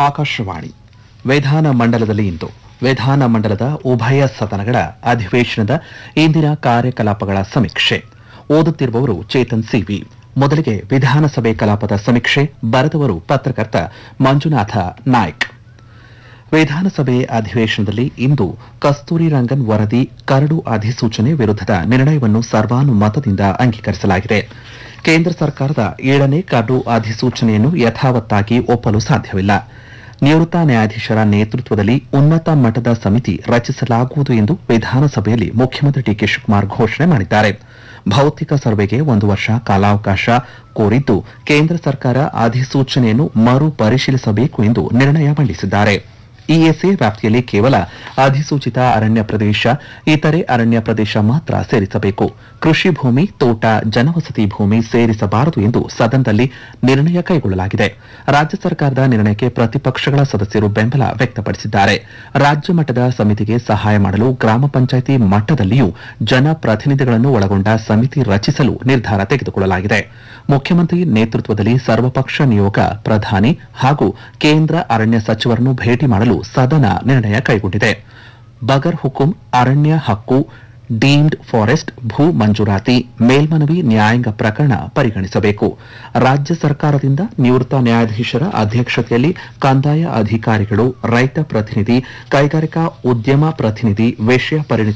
ಆಕಾಶವಾಣಿ ವಿಧಾನ ಮಂಡಲದಲ್ಲಿ ಇಂದು ವಿಧಾನ ಮಂಡಲದ ಉಭಯ ಸದನಗಳ ಅಧಿವೇಶನದ ಇಂದಿನ ಕಾರ್ಯಕಲಾಪಗಳ ಸಮೀಕ್ಷೆ ಓದುತ್ತಿರುವವರು ಚೇತನ್ ಸಿವಿ ಮೊದಲಿಗೆ ವಿಧಾನಸಭೆ ಕಲಾಪದ ಸಮೀಕ್ಷೆ ಬರೆದವರು ಪತ್ರಕರ್ತ ಮಂಜುನಾಥ ನಾಯ್ಕ್ ವಿಧಾನಸಭೆ ಅಧಿವೇಶನದಲ್ಲಿ ಇಂದು ಕಸ್ತೂರಿ ರಂಗನ್ ವರದಿ ಕರಡು ಅಧಿಸೂಚನೆ ವಿರುದ್ಧದ ನಿರ್ಣಯವನ್ನು ಸರ್ವಾನುಮತದಿಂದ ಅಂಗೀಕರಿಸಲಾಗಿದೆ ಕೇಂದ್ರ ಸರ್ಕಾರದ ಏಳನೇ ಕರಡು ಅಧಿಸೂಚನೆಯನ್ನು ಯಥಾವತ್ತಾಗಿ ಒಪ್ಪಲು ಸಾಧ್ಯವಿಲ್ಲ ನಿವೃತ್ತ ನ್ಯಾಯಾಧೀಶರ ನೇತೃತ್ವದಲ್ಲಿ ಉನ್ನತ ಮಟ್ಟದ ಸಮಿತಿ ರಚಿಸಲಾಗುವುದು ಎಂದು ವಿಧಾನಸಭೆಯಲ್ಲಿ ಮುಖ್ಯಮಂತ್ರಿ ಡಿಕೆ ಶಿವಕುಮಾರ್ ಘೋಷಣೆ ಮಾಡಿದ್ದಾರೆ ಭೌತಿಕ ಸರ್ವೆಗೆ ಒಂದು ವರ್ಷ ಕಾಲಾವಕಾಶ ಕೋರಿದ್ದು ಕೇಂದ್ರ ಸರ್ಕಾರ ಅಧಿಸೂಚನೆಯನ್ನು ಮರು ಪರಿಶೀಲಿಸಬೇಕು ಎಂದು ನಿರ್ಣಯ ಮಂಡಿಸಿದ್ದಾರೆ ಇಎಸ್ಎ ವ್ಯಾಪ್ತಿಯಲ್ಲಿ ಕೇವಲ ಅಧಿಸೂಚಿತ ಅರಣ್ಯ ಪ್ರದೇಶ ಇತರೆ ಅರಣ್ಯ ಪ್ರದೇಶ ಮಾತ್ರ ಸೇರಿಸಬೇಕು ಕೃಷಿ ಭೂಮಿ ತೋಟ ಜನವಸತಿ ಭೂಮಿ ಸೇರಿಸಬಾರದು ಎಂದು ಸದನದಲ್ಲಿ ನಿರ್ಣಯ ಕೈಗೊಳ್ಳಲಾಗಿದೆ ರಾಜ್ಯ ಸರ್ಕಾರದ ನಿರ್ಣಯಕ್ಕೆ ಪ್ರತಿಪಕ್ಷಗಳ ಸದಸ್ಯರು ಬೆಂಬಲ ವ್ಯಕ್ತಪಡಿಸಿದ್ದಾರೆ ರಾಜ್ಯ ಮಟ್ಟದ ಸಮಿತಿಗೆ ಸಹಾಯ ಮಾಡಲು ಗ್ರಾಮ ಪಂಚಾಯಿತಿ ಮಟ್ಟದಲ್ಲಿಯೂ ಜನಪ್ರತಿನಿಧಿಗಳನ್ನು ಒಳಗೊಂಡ ಸಮಿತಿ ರಚಿಸಲು ನಿರ್ಧಾರ ತೆಗೆದುಕೊಳ್ಳಲಾಗಿದೆ ಮುಖ್ಯಮಂತ್ರಿ ನೇತೃತ್ವದಲ್ಲಿ ಸರ್ವಪಕ್ಷ ನಿಯೋಗ ಪ್ರಧಾನಿ ಹಾಗೂ ಕೇಂದ್ರ ಅರಣ್ಯ ಸಚಿವರನ್ನು ಭೇಟಿ ಮಾಡಲು ಸದನ ನಿರ್ಣಯ ಕೈಗೊಂಡಿದೆ ಬಗರ್ ಹುಕುಂ ಅರಣ್ಯ ಹಕ್ಕು ಡೀಮ್ಡ್ ಫಾರೆಸ್ಟ್ ಭೂ ಮಂಜೂರಾತಿ ಮೇಲ್ಮನವಿ ನ್ಯಾಯಾಂಗ ಪ್ರಕರಣ ಪರಿಗಣಿಸಬೇಕು ರಾಜ್ಯ ಸರ್ಕಾರದಿಂದ ನಿವೃತ್ತ ನ್ಯಾಯಾಧೀಶರ ಅಧ್ಯಕ್ಷತೆಯಲ್ಲಿ ಕಂದಾಯ ಅಧಿಕಾರಿಗಳು ರೈತ ಪ್ರತಿನಿಧಿ ಕೈಗಾರಿಕಾ ಉದ್ಯಮ ಪ್ರತಿನಿಧಿ ವಿಷಯ ಪರಿಣಿತ